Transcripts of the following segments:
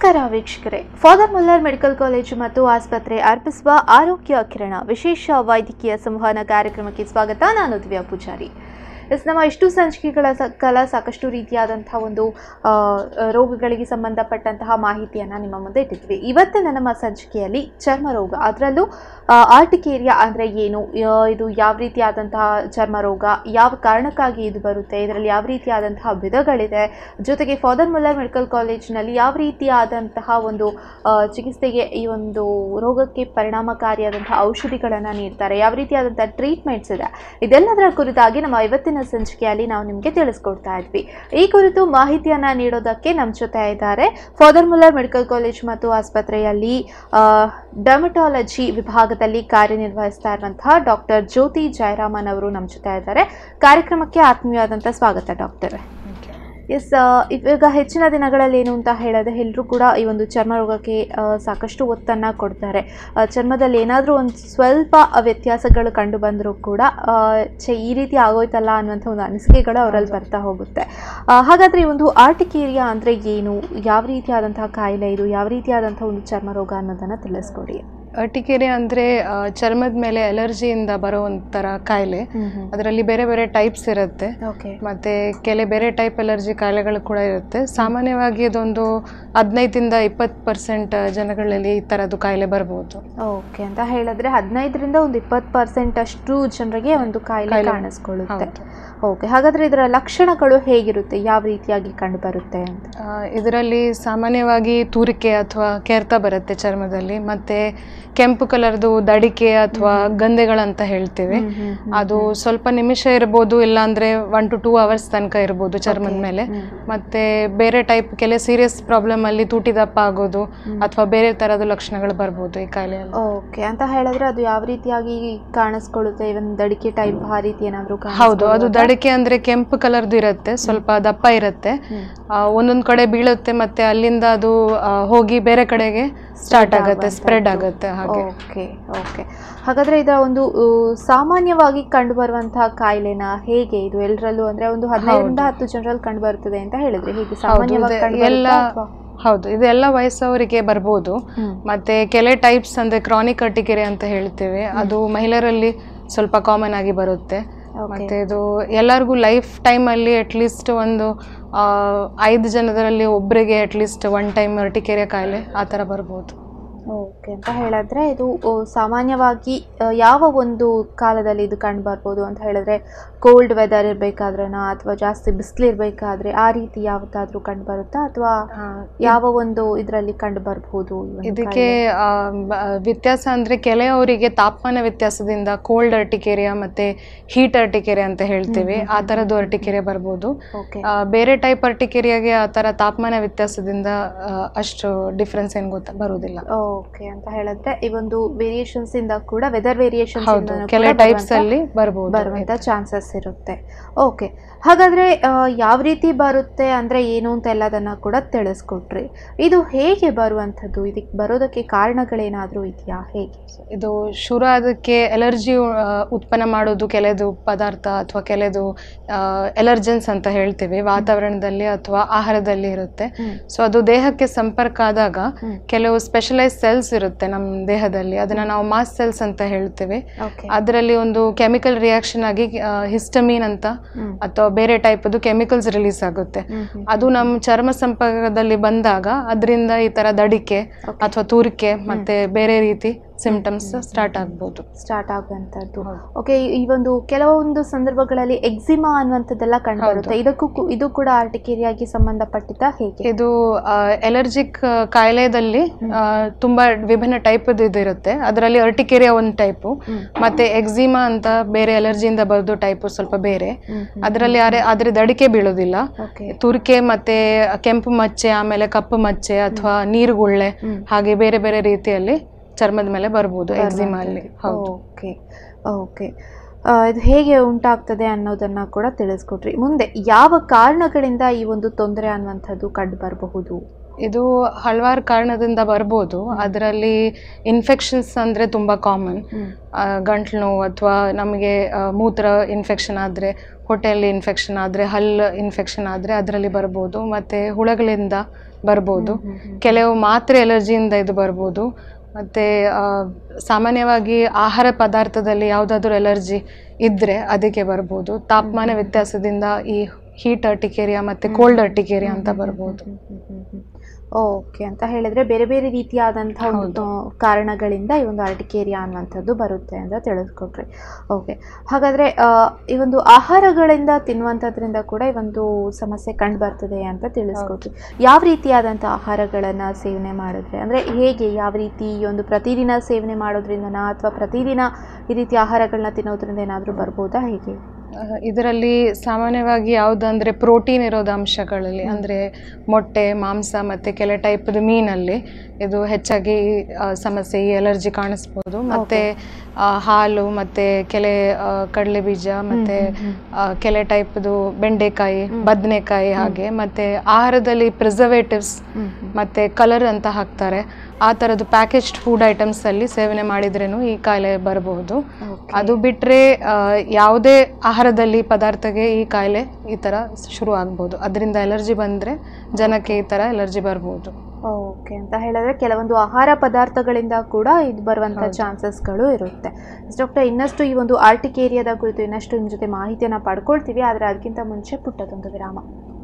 ನಮಸ್ಕಾರ ವೀಕ್ಷಕರೇ father Muller medical college ಮತ್ತು ಆಸ್ಪತ್ರೆ ಅರ್ಪಿಸುವ ಆರೋಗ್ಯ ಕಿರಣ ವಿಶೇಷ ವೈದ್ಯಕೀಯ ಸಂವಹನ ಕಾರ್ಯಕ್ರಮಕ್ಕೆ ಸ್ವಾಗತ ನಾನು ದಿವ್ಯಾ ಪೂಜಾರಿ ಎಸ್ ನಮ್ಮ ಇಷ್ಟು ಸಂಚಿಕೆಗಳ ಸ- ಕಾಲ ಸಾಕಷ್ಟು ರೀತಿಯಾದಂತಹ ಒಂದು ಆ, ರೋಗಗಳಿಗೆ ಸಂಬಂಧಪಟ್ಟಂತಹ ಮಾಹಿತಿಯನ್ನು ನಿಮ್ಮ ಮುಂದೆ ಇಟ್ಟಿದ್ವಿ ಇವತ್ತಿನ ನಮ್ಮ ಸಂಚಿಕೆಯಲ್ಲಿ ಚರ್ಮ ರೋಗ ಅದರಲ್ಲೂ ಆರ್ಟಿಕೇರಿಯಾ ಅಂದರೆ ಏನು ಆ, ಇದು ಯಾವ ರೀತಿಯಾದಂತಹ ಚರ್ಮ ರೋಗ ಯಾವ ಕಾರಣಕ್ಕಾಗಿ ಇದು ಬರುತ್ತೆ ಇದರಲ್ಲಿ ಯಾವ ರೀತಿಯಾದಂತಹ ವಿಧಗಳಿದೆ ಜೊತೆಗೆ ಫಾದರ್ ಮುಲ್ಲರ್ ಮೆಡಿಕಲ್ ಕಾಲೇಜಿನಲ್ಲಿ ಯಾವ ರೀತಿಯಾದಂತಹ ಒಂದು ಆ, ಚಿಕಿತ್ಸೆಗೆ ಈ ಒಂದು ರೋಗಕ್ಕೆ ಪರಿಣಾಮಕಾರಿಯಾದಂತಹ ಔಷಧಿಗಳನ್ನು ನೀಡ್ತಾರೆ ಯಾವ ರೀತಿಯಾದಂತಹ ಟ್ರೀಟ್ಮೆಂಟ್ಸ್ ಇದೆ ಇದೆಲ್ಲದರ ಕುರಿತಾಗಿ ನಮ್ಮ ಇವತ್ತಿನ ಸಂಚಿಕೆಯಲ್ಲಿ ನಾವು ನಿಮಗೆ ತಿಳಿಸ್ಕೊಡ್ತಾ ಇದ್ವಿ ಈ ಕುರಿತು ಮಾಹಿತಿಯನ್ನ ನೀಡೋದಕ್ಕೆ ನಮ್ಮ ಜೊತೆ ಇದ್ದಾರೆ ಫಾದರ್ ಮುಲ್ಲರ್ ಮೆಡಿಕಲ್ ಕಾಲೇಜ್ ಮತ್ತು ಆಸ್ಪತ್ರೆಯಲ್ಲಿ ಡರ್ಮಟಾಲಜಿ ವಿಭಾಗದಲ್ಲಿ ಕಾರ್ಯನಿರ್ವಹಿಸ್ತಾ ಇರುವಂತಹ ಡಾಕ್ಟರ್ ಜ್ಯೋತಿ ಜಯರಾಮನ್ ಅವರು ನಮ್ಮ ಜೊತೆ ಇದ್ದಾರೆ ಕಾರ್ಯಕ್ರಮಕ್ಕೆ ಆತ್ಮೀಯವಾದಂಥ ಸ್ವಾಗತ ಡಾಕ್ಟರ್ ಎಸ್ ಇವಾಗ ಹೆಚ್ಚಿನ ದಿನಗಳಲ್ಲಿ ಏನು ಅಂತ ಹೇಳಿದ್ರೆ ಎಲ್ಲರೂ ಕೂಡ ಈ ಒಂದು ಚರ್ಮ ರೋಗಕ್ಕೆ ಆ, ಸಾಕಷ್ಟು ಒತ್ತನ್ನು ಕೊಡ್ತಾರೆ ಆ, ಚರ್ಮದಲ್ಲಿ ಏನಾದರೂ ಒಂದು ಸ್ವಲ್ಪ ವ್ಯತ್ಯಾಸಗಳು ಕಂಡು ಬಂದರೂ ಕೂಡ ಆ, ಛೆ ಈ ರೀತಿ ಆಗೋಯ್ತಲ್ಲ ಅನ್ನುವಂಥ ಒಂದು ಅನಿಸಿಕೆಗಳು ಅವರಲ್ಲಿ ಬರ್ತಾ ಹೋಗುತ್ತೆ ಆ, ಹಾಗಾದರೆ ಈ ಒಂದು ಆರ್ಟಿಕೇರಿಯಾ ಅಂದರೆ ಏನು ಯಾವ ರೀತಿಯಾದಂತಹ ಕಾಯಿಲೆ ಇದು ಯಾವ ರೀತಿಯಾದಂಥ ಒಂದು ಚರ್ಮ ರೋಗ ಅನ್ನೋದನ್ನು ತಿಳಿಸ್ಕೊಡಿ ಅರ್ಟಿಕೆರೆ ಅಂದರೆ ಚರ್ಮದ ಮೇಲೆ ಅಲರ್ಜಿಯಿಂದ ಬರೋ ಒಂಥರ ಕಾಯಿಲೆ ಅದರಲ್ಲಿ ಬೇರೆ ಬೇರೆ ಟೈಪ್ಸ್ ಇರುತ್ತೆ ಓಕೆ ಮತ್ತು ಕೆಲ ಬೇರೆ ಟೈಪ್ ಅಲರ್ಜಿ ಕಾಯಿಲೆಗಳು ಕೂಡ ಇರುತ್ತೆ ಸಾಮಾನ್ಯವಾಗಿ ಅದೊಂದು ಹದಿನೈದಿಂದ ಇಪ್ಪತ್ತು ಪರ್ಸೆಂಟ್ ಜನಗಳಲ್ಲಿ ಈ ಥರದ್ದು ಕಾಯಿಲೆ ಬರ್ಬೋದು ಓಕೆ ಅಂತ ಹೇಳಿದ್ರೆ ಹದಿನೈದರಿಂದ ಒಂದು ಇಪ್ಪತ್ತು ಪರ್ಸೆಂಟ್ ಅಷ್ಟು ಜನರಿಗೆ ಒಂದು ಕಾಯಿಲೆ ಕಾಯಿಲೆ ಕಾಣಿಸ್ಕೊಳ್ಳುತ್ತೆ ಹೌದು ಓಕೆ ಹಾಗಾದ್ರೆ ಇದರ ಲಕ್ಷಣಗಳು ಹೇಗಿರುತ್ತೆ ಯಾವ ರೀತಿಯಾಗಿ ಕಂಡು ಬರುತ್ತೆ ಅಂತ ಇದರಲ್ಲಿ ಸಾಮಾನ್ಯವಾಗಿ ತೂರಿಕೆ ಅಥವಾ ಕೆರೆತ ಬರುತ್ತೆ ಚರ್ಮದಲ್ಲಿ ಮತ್ತು ಕೆಂಪು ಕಲರ್ದು ದಡಿಕೆ ಅಥವಾ ಗಂಧೆಗಳಂತ ಹೇಳ್ತೀವಿ ಅದು ಸ್ವಲ್ಪ ನಿಮಿಷ ಇರ್ಬೋದು ಇಲ್ಲಾಂದ್ರೆ ಒನ್ ಟು ಟೂ ಅವರ್ಸ್ ತನಕ ಇರ್ಬೋದು ಚರ್ಮದ ಮೇಲೆ ಮತ್ತೆ ಬೇರೆ ಟೈಪ್ ಕೆಲ ಸೀರಿಯಸ್ ಪ್ರಾಬ್ಲಮ್ ಅಲ್ಲಿ ತೂಟಿ ದಪ್ಪ ಆಗೋದು ಅಥವಾ ಬೇರೆ ತರದ ಲಕ್ಷಣಗಳು ಬರ್ಬೋದು ಈ ಕಾಯಿಲೆಯಲ್ಲಿ ಓಕೆ ಅಂತ ಹೇಳಿದ್ರೆ ಅದು ಯಾವ ರೀತಿಯಾಗಿ ಕಾಣಿಸ್ಕೊಳ್ಳುತ್ತೆ ಇವನ್ ದಡಿಕೆ ಟೈಪ್ ಆ ರೀತಿ ಏನಾದರೂ ಹೌದು ಅದು ದಡಿಕೆ ಅಂದ್ರೆ ಕೆಂಪು ಕಲರ್ದು ಇರುತ್ತೆ ಸ್ವಲ್ಪ ದಪ್ಪ ಇರುತ್ತೆ ಆ, ಒಂದೊಂದ್ ಕಡೆ ಬೀಳುತ್ತೆ ಮತ್ತೆ ಅಲ್ಲಿಂದ ಅದು ಆ, ಹೋಗಿ ಬೇರೆ ಕಡೆಗೆ ಸ್ಟಾರ್ಟ್ ಆಗುತ್ತೆ ಸ್ಪ್ರೆಡ್ ಆಗುತ್ತೆ ಹಾಗೆ ಓಕೆ ಓಕೆ ಹಾಗಾದ್ರೆ ಇದರ ಒಂದು ಆ, ಸಾಮಾನ್ಯವಾಗಿ ಕಂಡು ಬರುವಂತಹ ಕಾಯಿಲೆನ ಹೇಗೆ ಇದು ಎಲ್ಲರಲ್ಲೂ ಅಂದ್ರೆ ಒಂದು ಹದಿನೈದರಿಂದ ಹತ್ತು ಜನರಲ್ಲಿ ಕಂಡು ಬರ್ತದೆ ಅಂತ ಹೇಳಿದ್ರೆ ಹೇಗೆ ಸಾಮಾನ್ಯವಾಗಿ ಇದು ಕಂಡು ಎಲ್ಲ ಬರುತ್ತಾ ಅಥವಾ? ಹೌದು ಇದೆಲ್ಲ ವಯಸ್ಸವರಿಗೆ ಬರ್ಬೋದು ಹ್ಮ್. ಮತ್ತೆ ಕೆಲ ಟೈಪ್ಸ್ ಅಂದ್ರೆ ಕ್ರಾನಿಕ್ ಅಟಿಕೆರೆ ಅಂತ ಹೇಳ್ತೇವೆ ಅದು ಮಹಿಳೆಯರಲ್ಲಿ ಸ್ವಲ್ಪ ಕಾಮನ್ ಆಗಿ ಬರುತ್ತೆ Okay. ಮತ್ತೆ ಇದು ಎಲ್ಲರಿಗೂ ಲೈಫ್ ಟೈಮಲ್ಲಿ ಅಟ್ಲೀಸ್ಟ್ ಒಂದು ಆ, ಐದು ಜನರಲ್ಲಿ ಒಬ್ಬರಿಗೆ ಅಟ್ಲೀಸ್ಟ್ ಒನ್ ಟೈಮ್ ಅರ್ಟಿಕೆರೆ ಕಾಯಿಲೆ ಆ ಥರ ಬರ್ಬೋದು ಓಕೆ ಅಂತ ಹೇಳಿದ್ರೆ ಇದು ಆ, ಸಾಮಾನ್ಯವಾಗಿ ಆ, ಯಾವ ಒಂದು ಕಾಲದಲ್ಲಿ ಇದು ಕಂಡು ಬರ್ಬೋದು ಅಂತ ಹೇಳಿದ್ರೆ ಕೋಲ್ಡ್ ವೆದರ್ ಇರಬೇಕಾದ್ರೆನಾ ಅಥವಾ ಜಾಸ್ತಿ ಬಿಸಿಲು ಇರಬೇಕಾದ್ರೆ ಆ ರೀತಿ ಯಾವತ್ತಾದ್ರೂ ಕಂಡು ಬರುತ್ತಾ ಅಥವಾ ಆ, ಯಾವ ಒಂದು ಇದರಲ್ಲಿ ಕಂಡು ಬರ್ಬೋದು ಈ ಒಂದು ಇದಕ್ಕೆ ಕಾಯಿಲೆ? ಆ, ಬ- ವ್ಯತ್ಯಾಸ ಅಂದ್ರೆ ಕೆಲವರಿಗೆ ತಾಪಮಾನ ವ್ಯತ್ಯಾಸದಿಂದ ಕೋಲ್ಡ್ ಅರ್ಟಿಕೆರಿಯಾ ಮತ್ತೆ ಹೀಟ್ ಅರ್ಟಿಕೆರೆ ಅಂತ ಹೇಳ್ತೇವೆ ಆ ಥರದ್ದು ಅರ್ಟಿಕೆರೆ ಬರ್ಬೋದು ಓಕೆ ಆ, ಬೇರೆ ಟೈಪ್ ಅರ್ಟಿಕೆರಿಯಾಗೆ ಆ ಥರ ತಾಪಮಾನ ವ್ಯತ್ಯಾಸದಿಂದ ಆ, ಅಷ್ಟು ಡಿಫ್ರೆನ್ಸ್ ಏನು ಗೊತ್ತಾ ಬರುವುದಿಲ್ಲ ಓಕೆ ಅಂತ ಹೇಳಿದ್ರೆ ಈ ಒಂದು ವೇರಿಯೇಷನ್ಸ್ ಇಂದ ಕೂಡ ವೆದರ್ ವೇರಿಯೇಷನ್ಸ್ ಹೌದು ಕೆಲ ಟೈಪ್ಸ್ ಅಲ್ಲಿ ಬರ್ಬೋದು ಬರುವಂತ ಚಾನ್ಸಸ್ ಇರುತ್ತೆ ಓಕೆ ಹಾಗಾದ್ರೆ ಆ, ಯಾವ ರೀತಿ ಬರುತ್ತೆ ಅಂದ್ರೆ ಏನು ಅಂತ ಎಲ್ಲದನ್ನ ಕೂಡ ತಿಳಿಸ್ಕೊಟ್ರಿ ಇದು ಹೇಗೆ ಬರುವಂಥದ್ದು ಇದಕ್ಕೆ ಬರೋದಕ್ಕೆ ಕಾರಣಗಳೇನಾದ್ರೂ ಇದೆಯಾ ಹೇಗೆ ಇದು ಶುರು ಆದಕ್ಕೆ ಎಲರ್ಜಿ ಉತ್ಪನ್ನ ಮಾಡೋದು ಕೆಲದು ಪದಾರ್ಥ ಅಥವಾ ಕೆಲದು ಎಲರ್ಜೆನ್ಸ್ ಅಂತ ಹೇಳ್ತೇವೆ ವಾತಾವರಣದಲ್ಲಿ ಅಥವಾ ಆಹಾರದಲ್ಲಿ ಇರುತ್ತೆ ಹ್ಮ್. ಸೊ ಅದು ದೇಹಕ್ಕೆ ಸಂಪರ್ಕ ಆದಾಗ ಹ್ಮ್. ಕೆಲವು ಸ್ಪೆಷಲೈಸ್ ಸೆಲ್ಸ್ ಇರುತ್ತೆ ನಮ್ಮ ದೇಹದಲ್ಲಿ ಅದನ್ನ ನಾವು ಮಾಸ್ ಸೆಲ್ಸ್ ಅಂತ ಹೇಳ್ತೇವೆ ಓಕೆ ಅದರಲ್ಲಿ ಒಂದು ಕೆಮಿಕಲ್ ರಿಯಾಕ್ಷನ್ ಆಗಿ ಹಿಸ್ಟಮೀನ್ ಅಂತ ಹ್ಮ್. ಅಥವಾ ಬೇರೆ ಟೈಪದು ಕೆಮಿಕಲ್ಸ್ ರಿಲೀಸ್ ಆಗುತ್ತೆ ಹ್ಮ್ ಹ್ಮ್. ಅದು ನಮ್ಮ ಚರ್ಮ ಸಂಪರ್ಕದಲ್ಲಿ ಬಂದಾಗ ಅದರಿಂದ ಈ ತರ ದಡಿಕೆ Okay. ಅಥವಾ ತೂರಿಕೆ ಮತ್ತೆ ಬೇರೆ ರೀತಿ ಸಿಂಪ್ಟಮ್ಸ್ ಸ್ಟಾರ್ಟ್ ಆಗ್ಬೋದು ಸ್ಟಾರ್ಟ್ ಆಗುವಂಥದ್ದು ಹೌದು. ಓಕೆ ಈ ಒಂದು ಕೆಲವೊಂದು ಸಂದರ್ಭಗಳಲ್ಲಿ ಎಕ್ಸಿಮಾ ಅನ್ನುವಂಥದ್ದೆಲ್ಲ ಕಂಡು ಬರುತ್ತೆ ಇದಕ್ಕೂ ಕು- ಇದು ಕೂಡ ಆರ್ಟಿಕೇರಿಯಾಗಿ ಸಂಬಂಧಪಟ್ಟಿದ್ದ ಹೇಗೆ ಇದು ಎಲರ್ಜಿಕ್ ಕಾಯಿಲೆದಲ್ಲಿ ಆ, ತುಂಬಾ ವಿಭಿನ್ನ ಟೈಪ್ ಇದಿರುತ್ತೆ ಅದರಲ್ಲಿ ಅರ್ಟಿಕೇರಿಯಾ ಒಂದು ಟೈಪು ಹ್ಮ್. ಮತ್ತೆ ಎಕ್ಸಿಮಾ ಅಂತ ಬೇರೆ ಎಲರ್ಜಿಯಿಂದ ಬರೋದು ಟೈಪು ಸ್ವಲ್ಪ ಬೇರೆ ಹ್ಮ್ ಹ್ಮ್. ಅದರಲ್ಲಿ ಯಾರೇ ಆದ್ರೆ ದಡಿಕೆ ಬೀಳೋದಿಲ್ಲ ಓಕೆ ತುರಿಕೆ ಮತ್ತೆ ಕೆಂಪು ಮಚ್ಚೆ ಆಮೇಲೆ ಕಪ್ಪು ಮಚ್ಚೆ ಅಥವಾ ನೀರುಗುಳ್ಳೆ ಹ್ಮ್. ಹಾಗೆ ಬೇರೆ ಬೇರೆ ರೀತಿಯಲ್ಲಿ ಚರ್ಮದ ಮೇಲೆ ಬರ್ಬೋದು ಎಕ್ಸಿಮಾ ಅಲ್ಲಿ ಹೌದು ಓಕೆ ಓಕೆ ಆ, ಇದು ಹೇಗೆ ಉಂಟಾಗ್ತದೆ ಅನ್ನೋದನ್ನ ಕೂಡ ತಿಳಿಸ್ಕೊಟ್ರಿ ಮುಂದೆ ಯಾವ ಕಾರಣಗಳಿಂದ ಈ ಒಂದು ತೊಂದರೆ ಅನ್ನುವಂಥದ್ದು ಕಂಡು ಬರಬಹುದು ಇದು ಹಲವಾರು ಕಾರಣದಿಂದ ಬರ್ಬೋದು ಅದರಲ್ಲಿ ಇನ್ಫೆಕ್ಷನ್ಸ್ ಅಂದರೆ ತುಂಬ ಕಾಮನ್ ಗಂಟ್ಲು ನೋವು ಅಥವಾ ನಮಗೆ ಆ, ಮೂತ್ರ ಇನ್ಫೆಕ್ಷನ್ ಆದರೆ ಹೊಟ್ಟೆಯಲ್ಲಿ ಇನ್ಫೆಕ್ಷನ್ ಆದರೆ ಹಲ್ಲು ಇನ್ಫೆಕ್ಷನ್ ಆದರೆ ಅದರಲ್ಲಿ ಬರ್ಬೋದು ಮತ್ತು ಹುಳಗಳಿಂದ ಬರ್ಬೋದು ಕೆಲವು ಮಾತ್ರೆ ಎಲರ್ಜಿಯಿಂದ ಇದು ಬರ್ಬೋದು ಮತ್ತು ಸಾಮಾನ್ಯವಾಗಿ ಆಹಾರ ಪದಾರ್ಥದಲ್ಲಿ ಯಾವುದಾದ್ರೂ ಎಲರ್ಜಿ ಇದ್ದರೆ ಅದಕ್ಕೆ ಬರ್ಬೋದು ತಾಪಮಾನ ವ್ಯತ್ಯಾಸದಿಂದ ಈ ಹೀಟ್ ಅರ್ಟಿಕೇರಿಯಾ ಮತ್ತು ಕೋಲ್ಡ್ ಅರ್ಟಿಕೇರಿಯಾ ಅಂತ ಬರ್ಬೋದು ಓಕೆ ಅಂತ ಹೇಳಿದ್ರೆ ಬೇರೆ ಬೇರೆ ರೀತಿಯಾದಂತಹ ಒಂದು ಕಾರಣಗಳಿಂದ ಈ ಒಂದು ಆರ್ಟಿಕೇರಿಯಾ ಅನ್ನುವಂಥದ್ದು ಬರುತ್ತೆ ಅಂತ ತಿಳಿಸ್ಕೊಟ್ರಿ ಓಕೆ ಹಾಗಾದ್ರೆ ಆ, ಈ ಒಂದು ಆಹಾರಗಳಿಂದ ತಿನ್ನುವಂಥದ್ರಿಂದ ಕೂಡ ಈ ಒಂದು ಸಮಸ್ಯೆ ಕಂಡು ಬರ್ತದೆ ಅಂತ ತಿಳಿಸ್ಕೊಟ್ರಿ ಯಾವ ರೀತಿಯಾದಂಥ ಆಹಾರಗಳನ್ನ ಸೇವನೆ ಮಾಡಿದ್ರೆ ಅಂದ್ರೆ ಹೇಗೆ ಯಾವ ರೀತಿ ಈ ಒಂದು ಪ್ರತಿದಿನ ಸೇವನೆ ಮಾಡೋದ್ರಿಂದನಾ ಅಥವಾ ಪ್ರತಿದಿನ ಈ ರೀತಿ ಆಹಾರಗಳನ್ನ ತಿನ್ನೋದ್ರಿಂದ ಏನಾದರೂ ಬರ್ಬೋದಾ ಹೇಗೆ ಆ, ಇದರಲ್ಲಿ ಸಾಮಾನ್ಯವಾಗಿ ಯಾವುದಂದ್ರೆ ಪ್ರೋಟೀನ್ ಇರೋದು ಅಂಶಗಳಲ್ಲಿ ಅಂದರೆ ಮೊಟ್ಟೆ ಮಾಂಸ ಮತ್ತು ಕೆಲ ಟೈಪ್ದು ಮೀನಲ್ಲಿ ಇದು ಹೆಚ್ಚಾಗಿ ಆ, ಸಮಸ್ಯೆ ಈ ಎಲರ್ಜಿ ಕಾಣಿಸ್ಬೋದು ಮತ್ತು ಹಾಲು ಮತ್ತು ಕೆಲೆ ಆ, ಕಡಲೆ ಬೀಜ ಮತ್ತು ಕೆಲೆ ಟೈಪ್ದು ಬೆಂಡೆಕಾಯಿ ಬದನೆಕಾಯಿ ಹಾಗೆ ಮತ್ತು ಆಹಾರದಲ್ಲಿ ಪ್ರಿಸರ್ವೇಟಿವ್ಸ್ ಮತ್ತು ಕಲರ್ ಅಂತ ಹಾಕ್ತಾರೆ ಆ ಥರದ್ದು ಪ್ಯಾಕೇಜ್ಡ್ ಫುಡ್ ಐಟಮ್ಸಲ್ಲಿ ಸೇವನೆ ಮಾಡಿದ್ರೇನು ಈ ಕಾಯಿಲೆ ಬರಬಹುದು ಅದು ಬಿಟ್ಟರೆ ಯಾವುದೇ ಆಹಾರದಲ್ಲಿ ಪದಾರ್ಥಕ್ಕೆ ಈ ಕಾಯಿಲೆ ಈ ಥರ ಶುರು ಆಗ್ಬೋದು ಅದರಿಂದ ಎಲರ್ಜಿ ಬಂದರೆ ಜನಕ್ಕೆ ಈ ಥರ ಎಲರ್ಜಿ ಬರ್ಬೋದು ಓಕೆ ಅಂತ ಹೇಳಿದ್ರೆ ಕೆಲವೊಂದು ಆಹಾರ ಪದಾರ್ಥಗಳಿಂದ ಕೂಡ ಇದು ಬರುವಂಥ ಚಾನ್ಸಸ್ಗಳು ಇರುತ್ತೆ ಡಾಕ್ಟರ್ ಇನ್ನಷ್ಟು ಈ ಒಂದು ಆರ್ಟಿಕೇರಿಯಾದ ಕುರಿತು ಇನ್ನಷ್ಟು ನಿಮ್ಮ ಜೊತೆ ಮಾಹಿತಿಯನ್ನು ಪಡ್ಕೊಳ್ತೀವಿ ಆದರೆ ಅದಕ್ಕಿಂತ ಮುಂಚೆ ಪುಟ್ಟದೊಂದು ವಿರಾಮ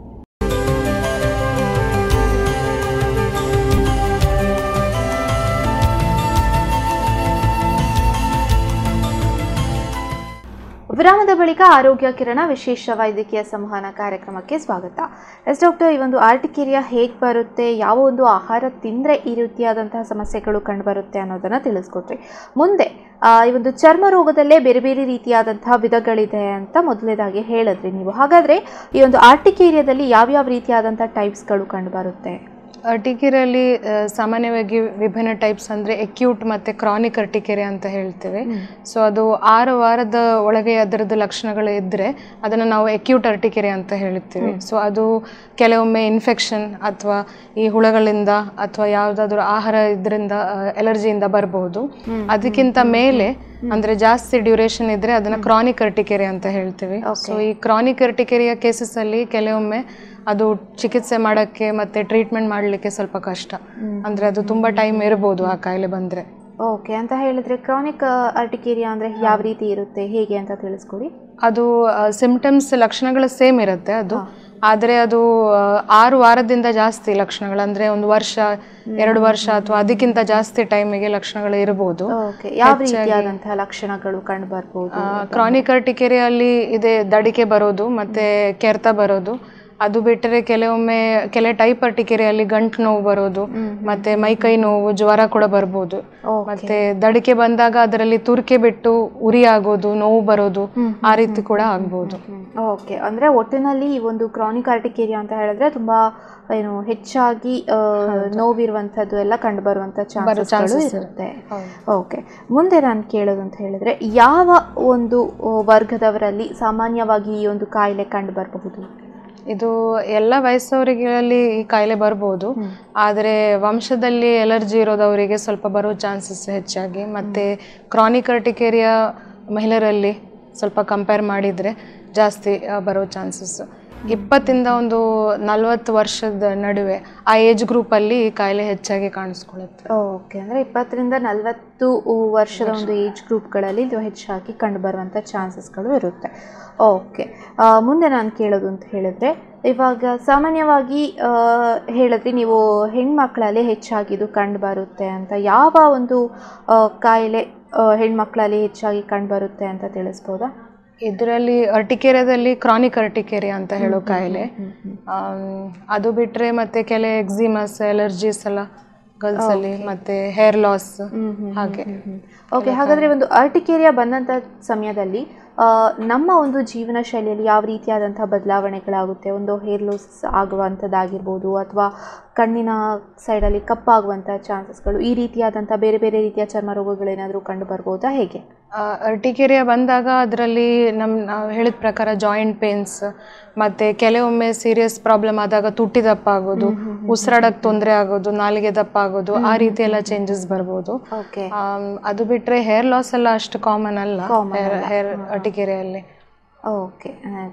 ವಿರಾಮದ ಬಳಿಕ ಆರೋಗ್ಯ ಕಿರಣ ವಿಶೇಷ ವೈದ್ಯಕೀಯ ಸಂವಹನ ಕಾರ್ಯಕ್ರಮಕ್ಕೆ ಸ್ವಾಗತ ಎಸ್ ಡಾಕ್ಟರ್ ಈ ಒಂದು ಆರ್ಟಿಕೇರಿಯಾ ಹೇಗೆ ಬರುತ್ತೆ ಯಾವ ಒಂದು ಆಹಾರ ತಿಂದರೆ ಈ ರೀತಿಯಾದಂತಹ ಸಮಸ್ಯೆಗಳು ಕಂಡುಬರುತ್ತೆ ಅನ್ನೋದನ್ನು ತಿಳಿಸ್ಕೊಟ್ರಿ ಮುಂದೆ ಆ, ಈ ಒಂದು ಚರ್ಮ ರೋಗದಲ್ಲೇ ಬೇರೆ ಬೇರೆ ರೀತಿಯಾದಂತಹ ವಿಧಗಳಿದೆ ಅಂತ ಮೊದಲನೇದಾಗಿ ಹೇಳಿದ್ರಿ ನೀವು ಹಾಗಾದರೆ ಈ ಒಂದು ಆರ್ಟಿಕೇರಿಯಾದಲ್ಲಿ ಯಾವ್ಯಾವ ರೀತಿಯಾದಂಥ ಟೈಪ್ಸ್ಗಳು ಕಂಡುಬರುತ್ತೆ ಅರ್ಟಿಕೆರೆಯಲ್ಲಿ ಸಾಮಾನ್ಯವಾಗಿ ವಿಭಿನ್ನ ಟೈಪ್ಸ್ ಅಂದರೆ ಎಕ್ಯೂಟ್ ಮತ್ತು ಕ್ರಾನಿಕ್ ಅರ್ಟಿಕೆರೆ ಅಂತ ಹೇಳ್ತೇವೆ ಸೊ ಅದು ಆರು ವಾರದ ಒಳಗೆ ಅದರದ್ದು ಲಕ್ಷಣಗಳು ಇದ್ದರೆ ಅದನ್ನು ನಾವು ಎಕ್ಯೂಟ್ ಅರ್ಟಿಕೆರೆ ಅಂತ ಹೇಳ್ತೀವಿ ಸೊ ಅದು ಕೆಲವೊಮ್ಮೆ ಇನ್ಫೆಕ್ಷನ್ ಅಥವಾ ಈ ಹುಳಗಳಿಂದ ಅಥವಾ ಯಾವುದಾದ್ರೂ ಆಹಾರ ಇದರಿಂದ ಎಲರ್ಜಿಯಿಂದ ಬರಬಹುದು ಅದಕ್ಕಿಂತ ಮೇಲೆ ಅಂದ್ರೆ ಜಾಸ್ತಿ ಡ್ಯೂರೇಷನ್ ಇದ್ರೆ ಅದನ್ನ ಕ್ರಾನಿಕ್ ಅರ್ಟಿಕೆರೆ ಅಂತ ಹೇಳ್ತೀವಿ ಸೊ ಈ ಕ್ರಾನಿಕ್ ಅರ್ಟಿಕೆರಿಯ ಕೇಸಸ್ ಅಲ್ಲಿ ಕೆಲವೊಮ್ಮೆ ಅದು ಚಿಕಿತ್ಸೆ ಮಾಡಕ್ಕೆ ಮತ್ತೆ ಟ್ರೀಟ್ಮೆಂಟ್ ಮಾಡಲಿಕ್ಕೆ ಸ್ವಲ್ಪ ಕಷ್ಟ ಅಂದ್ರೆ ಅದು ತುಂಬಾ ಟೈಮ್ ಇರ್ಬೋದು ಆ ಕಾಯಿಲೆ ಬಂದ್ರೆ ಓಕೆ ಅಂತ ಹೇಳಿದ್ರೆ ಕ್ರಾನಿಕ್ ಆರ್ಟಿಕೇರಿಯಾ ಅಂದರೆ ಯಾವ ರೀತಿ ಇರುತ್ತೆ ಹೇಗೆ ಅಂತ ತಿಳಿಸ್ಕೊಡಿ ಅದು ಸಿಂಪ್ಟಮ್ಸ್ ಲಕ್ಷಣಗಳು ಸೇಮ್ ಇರುತ್ತೆ ಅದು ಆದರೆ ಅದು ಆ, ಆರು ವಾರದಿಂದ ಜಾಸ್ತಿ ಲಕ್ಷಣಗಳು ಅಂದ್ರೆ ಒಂದು ವರ್ಷ ಎರಡು ವರ್ಷ ಅಥವಾ ಅದಕ್ಕಿಂತ ಜಾಸ್ತಿ ಟೈಮಿಗೆ ಲಕ್ಷಣಗಳು ಇರಬಹುದು ಓಕೆ ಯಾವ ರೀತಿಯಾದಂತಹ ಲಕ್ಷಣಗಳು ಕಂಡು ಬರ್ಬೋದು ಕ್ರಾನಿಕ್ ಅರ್ಟಿಕೆರಿಯಲ್ಲಿ ಇದೆ ದಡಿಕೆ ಬರೋದು ಮತ್ತೆ ಕೆರೆತ ಬರೋದು ಅದು ಬಿಟ್ಟರೆ ಕೆಲವೊಮ್ಮೆ ಕೆಲ ಟೈಪ್ ಅರ್ಟಿಕೆರಿಯಲ್ಲಿ ಗಂಟು ನೋವು ಬರೋದು ಮತ್ತೆ ಮೈಕೈ ನೋವು ಜ್ವರ ಕೂಡ ಬರ್ಬೋದು ಮತ್ತೆ ದಡಿಕೆ ಬಂದಾಗ ಅದರಲ್ಲಿ ತುರ್ಕೆ ಬಿಟ್ಟು ಉರಿ ಆಗೋದು ನೋವು ಬರೋದು ಆ ರೀತಿ ಕೂಡ ಆಗ್ಬೋದು ಓಕೆ ಅಂದ್ರೆ ಒಟ್ಟಿನಲ್ಲಿ ಈ ಒಂದು ಕ್ರಾನಿಕ್ ಆರ್ಟಿಕೇರಿಯಾ ಅಂತ ಹೇಳಿದ್ರೆ ತುಂಬಾ ಏನು ಹೆಚ್ಚಾಗಿ ಆ, ನೋವಿರುವಂಥದ್ದು ಎಲ್ಲ ಕಂಡು ಬರುವಂಥ ಚಾನ್ಸಸ್ಗಳು ಇರುತ್ತೆ ಓಕೆ ಮುಂದೆ ನಾನು ಕೇಳೋದು ಅಂತ ಹೇಳಿದ್ರೆ ಯಾವ ಒಂದು ಆ, ವರ್ಗದವರಲ್ಲಿ ಸಾಮಾನ್ಯವಾಗಿ ಈ ಒಂದು ಕಾಯಿಲೆ ಕಂಡು ಬರಬಹುದು ಇದು ಎಲ್ಲ ವಯಸ್ಸವರಿಗಳಲ್ಲಿ ಈ ಕಾಯಿಲೆ ಬರ್ಬೋದು ಆದರೆ ವಂಶದಲ್ಲಿ ಎಲರ್ಜಿ ಇರೋದವರಿಗೆ ಸ್ವಲ್ಪ ಬರೋ ಚಾನ್ಸಸ್ ಹೆಚ್ಚಾಗಿ ಮತ್ತೆ ಕ್ರಾನಿಕ್ ಅರ್ಟಿಕೇರಿಯಾ ಮಹಿಳೆಯರಲ್ಲಿ ಸ್ವಲ್ಪ ಕಂಪೇರ್ ಮಾಡಿದರೆ ಜಾಸ್ತಿ ಆ, ಬರೋ ಚಾನ್ಸಸ್ ಇಪ್ಪತ್ತಿಂದ ಒಂದು ನಲವತ್ತು ವರ್ಷದ ನಡುವೆ ಆ ಏಜ್ ಗ್ರೂಪಲ್ಲಿ ಈ ಕಾಯಿಲೆ ಹೆಚ್ಚಾಗಿ ಕಾಣಿಸ್ಕೊಳ್ಳುತ್ತೆ ಓಕೆ ಅಂದರೆ ಇಪ್ಪತ್ತರಿಂದ ನಲವತ್ತು ವರ್ಷದ ಒಂದು ಏಜ್ ಗ್ರೂಪ್ಗಳಲ್ಲಿ ಇದು ಹೆಚ್ಚಾಗಿ ಕಂಡುಬರುವಂಥ ಚಾನ್ಸಸ್ಗಳು ಇರುತ್ತೆ ಓಕೆ ಮುಂದೆ ನಾನು ಕೇಳೋದು ಅಂತ ಹೇಳಿದ್ರೆ ಇವಾಗ ಸಾಮಾನ್ಯವಾಗಿ ಆ, ಹೇಳಿದ್ರಿ ನೀವು ಹೆಣ್ಮಕ್ಳಲ್ಲಿ ಹೆಚ್ಚಾಗಿ ಇದು ಕಂಡು ಬರುತ್ತೆ ಅಂತ ಯಾವ ಒಂದು ಆ, ಕಾಯಿಲೆ ಆ, ಹೆಣ್ಮಕ್ಳಲ್ಲಿ ಹೆಚ್ಚಾಗಿ ಕಂಡು ಬರುತ್ತೆ ಅಂತ ತಿಳಿಸ್ಬೋದಾ ಇದರಲ್ಲಿ ಅರ್ಟಿಕೇರಿಯಾದಲ್ಲಿ ಕ್ರಾನಿಕ್ ಅರ್ಟಿಕೇರಿಯಾ ಅಂತ ಹೇಳೋ ಕಾಯಿಲೆ ಆಮ್, ಅದು ಬಿಟ್ಟರೆ ಮತ್ತೆ ಕೆಲ ಎಕ್ಸಿಮಸ್ ಎಲರ್ಜೀಸ್ ಎಲ್ಲ ಗರ್ಲ್ಸ್ ಅಲ್ಲಿ ಮತ್ತೆ ಹೇರ್ ಲಾಸ್ ಹಾಗೆ ಓಕೆ ಹಾಗಾದರೆ ಒಂದು ಆರ್ಟಿಕೇರಿಯಾ ಬಂದಂಥ ಸಮಯದಲ್ಲಿ ಆ, ನಮ್ಮ ಒಂದು ಜೀವನ ಶೈಲಿಯಲ್ಲಿ ಯಾವ ರೀತಿಯಾದಂಥ ಬದಲಾವಣೆಗಳಾಗುತ್ತೆ ಒಂದು ಹೇರ್ ಲಾಸ್ ಆಗುವಂಥದ್ದಾಗಿರ್ಬೋದು ಅಥವಾ ಕಣ್ಣಿನ ಸೈಡಲ್ಲಿ ಕಪ್ಪಾಗುವಂಥ ಚಾನ್ಸಸ್ಗಳು ಈ ರೀತಿಯಾದಂಥ ಬೇರೆ ಬೇರೆ ರೀತಿಯ ಚರ್ಮ ರೋಗಗಳೇನಾದರೂ ಕಂಡು ಬರ್ಬೋದಾ ಹೇಗೆ ಅರ್ಟಿಕೇರಿಯಾ ಬಂದಾಗ ಅದರಲ್ಲಿ ನಮ್ಮ ನಾವು ಹೇಳಿದ ಪ್ರಕಾರ ಜಾಯಿಂಟ್ ಪೇನ್ಸ್ ಮತ್ತೆ ಕೆಲವೊಮ್ಮೆ ಸೀರಿಯಸ್ ಪ್ರಾಬ್ಲಮ್ ಆದಾಗ ತುಟಿ ದಪ್ಪ ಆಗೋದು ಉಸಿರಾಡಕ್ಕೆ ತೊಂದರೆ ಆಗೋದು ನಾಲಿಗೆ ದಪ್ಪ ಆಗೋದು ಆ ರೀತಿ ಎಲ್ಲ ಚೇಂಜಸ್ ಬರ್ಬೋದು ಓಕೆ ಆಮ್, ಅದು ಬಿಟ್ಟರೆ ಹೇರ್ ಲಾಸ್ ಎಲ್ಲ ಅಷ್ಟು ಕಾಮನ್ ಅಲ್ಲ ಹೇರ್ ಹೇರ್ ಅರ್ಟಿಕೇರಿಯಲ್ಲಿ ಓಕೆ ಓಕೆ